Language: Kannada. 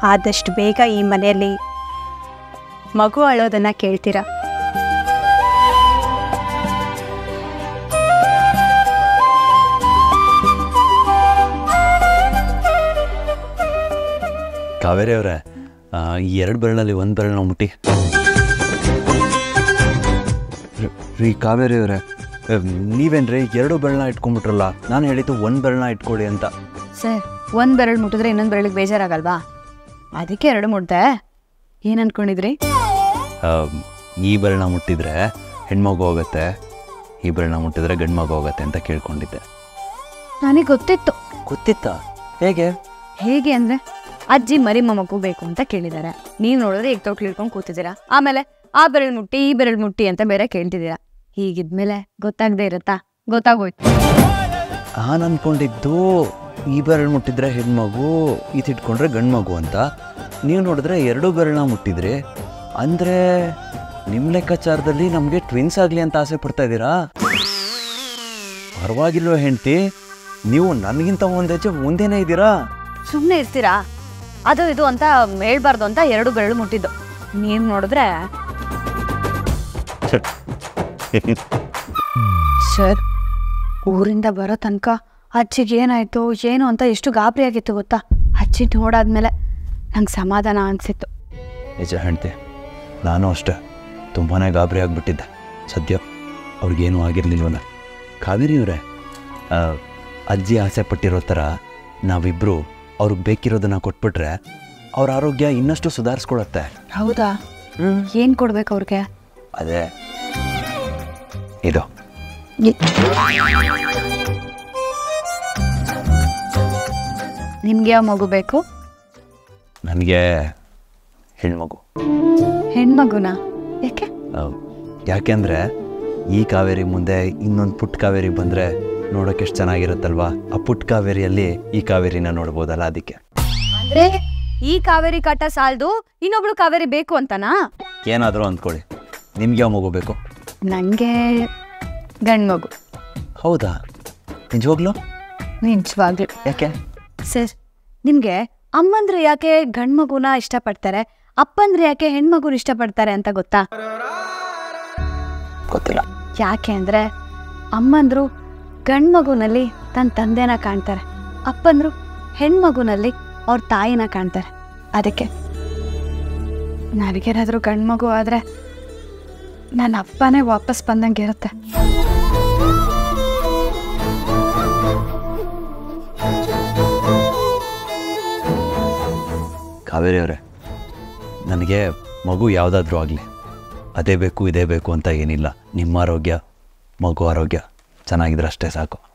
ಆದಷ್ಟು ಬೇಗ ಈ ಮನೆಯಲ್ಲಿ ಮಗು ಅಳೋದನ್ನು ಕೇಳ್ತೀರಾ ಕಾವೇರಿ ಅವರೇ ಈ ಎರಡು ಬೆರಳಲ್ಲಿ ಒಂದು ಬೆರಳನ್ನ ಮುಟ್ಟಿ ರೀ- ರೀ ಕಾವೇರಿ ಅವರೇ ನೀವೇನ್ರಿ ಎರಡು ಬೆರಳನ್ನ ಇಟ್ಕೊಂಡ್ಬಿಟ್ರಲ್ಲ ನಾನು ಹೇಳಿದ್ದು ಒಂದು ಬೆರಳನ್ನ ಇಟ್ಕೊಳ್ಳಿ ಅಂತ ಸರ್ ಒಂದು ಬೆರಳು ಮುಟ್ಟಿದ್ರೆ ಇನ್ನೊಂದು ಬೆರಳಿಗೆ ಬೇಜಾರಾಗಲ್ವಾ ಅದಕ್ಕೆ ಎರಡು ಮುಟ್ದೆ ಏನು ಅನ್ಕೊಂಡಿದ್ರಿ ಆ, ಈ ಬೆರಳನ್ನ ಮುಟ್ಟಿದ್ರೆ ಹೆಣ್ಮಗು ಹೋಗುತ್ತೆ ಈ ಬೆರಳನ್ನ ಮುಟ್ಟಿದ್ರೆ ಗಂಡು ಮಗು ಹೋಗುತ್ತೆ ಅಂತ ಕೇಳ್ಕೊಂಡಿದ್ದೆ ನನಗೆ ಗೊತ್ತಿತ್ತು ಗೊತ್ತಿತ್ತಾ ಹೇಗೆ ಹೇಗೆ ಅಂದರೆ ಅಜ್ಜಿ ಮರಿ ಮೊಮ್ಮಕ್ಕೂ ಬೇಕು ಅಂತ ಕೇಳಿದ್ದಾರೆ ನೀವು ನೋಡಿದ್ರೆ ಈಗ ತೊಟ್ಲು ಹಿಡ್ಕೊಂಡು ಕೂತಿದ್ದೀರಾ ಆಮೇಲೆ ಆ ಬೆರಳು ಮುಟ್ಟಿ ಈ ಬೆರಳು ಮುಟ್ಟಿ ಅಂತ ಬೇರೆ ಕೇಳ್ತಿದ್ದೀರಾ ಹೀಗಿದ್ಮೇಲೆ ಗೊತ್ತಾಗದೆ ಇರುತ್ತಾ ಗೊತ್ತಾಗೋಯ್ತು ನಾನು ಅನ್ಕೊಂಡಿದ್ದು ಈ ಬೆರಳು ಮುಟ್ಟಿದ್ರೆ ಹೆಣ್ಮಗು ಇದು ಇಟ್ಕೊಂಡ್ರೆ ಗಂಡು ಮಗು ಅಂತ ನೀವು ನೋಡಿದ್ರೆ ಎರಡು ಬೆರಳನ್ನ ಮುಟ್ಟಿದ್ರಿ ಅಂದರೆ ನಿಮ್ಮ ಲೆಕ್ಕಾಚಾರದಲ್ಲಿ ನಮಗೆ ಟ್ವಿನ್ಸ್ ಆಗಲಿ ಅಂತ ಆಸೆ ಪಡ್ತಾ ಇದ್ದೀರಾ ಪರವಾಗಿಲ್ವ ಹೆಂಡ್ತಿ ನೀವು ನನಗಿಂತ ಒಂದು ಹೆಜ್ಜೆ ಮುಂದೆನೇ ಇದ್ದೀರಾ ಸುಮ್ಮನೆ ಇರ್ತೀರಾ ಅದು ಇದು ಅಂತ ಹೇಳ್ಬಾರ್ದು ಅಂತ ಎರಡು ಬೆರಳು ಮುಟ್ಟಿದ್ದು ನೀವು ನೋಡಿದ್ರೆ ಸರ್ ಊರಿಂದ ಬರೋ ತನಕ ಅಜ್ಜಿಗೆ ಏನಾಯ್ತು ಏನು ಅಂತ ಎಷ್ಟು ಗಾಬರಿ ಆಗಿತ್ತು ಗೊತ್ತಾ ಅಜ್ಜಿ ನೋಡಾದ್ಮೇಲೆ ನಂಗೆ ಸಮಾಧಾನ ಅನಿಸಿತ್ತು ನಿಜ ಹೆಂಡ್ತಿ ನಾನು ಅಷ್ಟೇ ತುಂಬಾ ಗಾಬರಿ ಆಗಿಬಿಟ್ಟಿದ್ದೆ ಸದ್ಯ ಅವ್ರಿಗೇನೂ ಆಗಿರಲಿಲ್ವಲ್ಲ ಕಾವೇರಿಯವರೇ ಆ, ಅಜ್ಜಿ ಆಸೆ ಪಟ್ಟಿರೋ ಥರ ನಾವಿಬ್ಬರು ಅವ್ರಿಗೆ ಬೇಕಿರೋದನ್ನು ಕೊಟ್ಬಿಟ್ರೆ ಅವ್ರ ಆರೋಗ್ಯ ಇನ್ನಷ್ಟು ಸುಧಾರಿಸ್ಕೊಳತ್ತೆ ಹೌದಾ ಏನು ಕೊಡ್ಬೇಕು ಅವ್ರಿಗೆ ಅದೇ ಇದು ನಿಮ್ಗೆ ಯಾವ ಮಗು ಬೇಕು ನನಗೆ ಹೆಣ್ಮಗು ಹೆಣ್ಮಗುನ ಯಾಕೆ ಆ, ಯಾಕೆಂದರೆ ಈ ಕಾವೇರಿ ಮುಂದೆ ಇನ್ನೊಂದು ಪುಟ್ಟ ಕಾವೇರಿ ಬಂದರೆ ನೋಡೋಕೆ ಎಷ್ಟು ಚೆನ್ನಾಗಿರುತ್ತಲ್ವಾ ಆ ಪುಟ್ಟ ಕಾವೇರಿಯಲ್ಲಿ ಈ ಕಾವೇರಿನ ನೋಡ್ಬೋದಲ್ಲ ಅದಕ್ಕೆ ಅಂದ್ರೆ ಈ ಕಾವೇರಿ ಕಾಟ ಸಾಲದು ಇನ್ನೊಬ್ಳು ಕಾವೇರಿ ಬೇಕು ಅಂತನಾ ಏನಾದರೂ ಅಂದ್ಕೊಳ್ಳಿ ನಿಮ್ಗೆ ಯಾವ ಮಗು ಬೇಕು ನನಗೆ ಗಂಡು ಮಗು ಹೌದಾ ನಿಜವಾಗ್ಲೂ ನಿಜವಾಗ್ಲು ಯಾಕೆ ಸರ್ ನಿಮಗೆ ಅಮ್ಮಂದ್ರು ಯಾಕೆ ಗಂಡು ಮಗುನ ಇಷ್ಟಪಡ್ತಾರೆ ಅಪ್ಪಂದ್ರೆ ಯಾಕೆ ಹೆಣ್ಮಗುನ ಇಷ್ಟಪಡ್ತಾರೆ ಅಂತ ಗೊತ್ತಾ ಗೊತ್ತಿಲ್ಲ ಯಾಕೆ ಅಂದರೆ ಅಮ್ಮಂದ್ರು ಗಂಡು ಮಗುನಲ್ಲಿ ತನ್ನ ತಂದೆನ ಕಾಣ್ತಾರೆ ಅಪ್ಪಂದ್ರು ಹೆಣ್ಮಗುನಲ್ಲಿ ಅವ್ರ ತಾಯಿನ ಕಾಣ್ತಾರೆ ಅದಕ್ಕೆ ನನಗೇನಾದರೂ ಗಂಡು ಮಗು ಆದರೆ ನನ್ನ ಅಪ್ಪನೇ ವಾಪಸ್ ಬಂದಂಗೆ ಇರುತ್ತೆ ಕಾವೇರಿ ಅವರೇ ನನಗೆ ಮಗು ಯಾವುದಾದ್ರೂ ಆಗಲಿ ಅದೇ ಬೇಕು ಇದೇ ಬೇಕು ಅಂತ ಏನಿಲ್ಲ ನಿಮ್ಮ ಆರೋಗ್ಯ ಮಗು ಆರೋಗ್ಯ ಚೆನ್ನಾಗಿದ್ರೆ ಅಷ್ಟೇ ಸಾಕು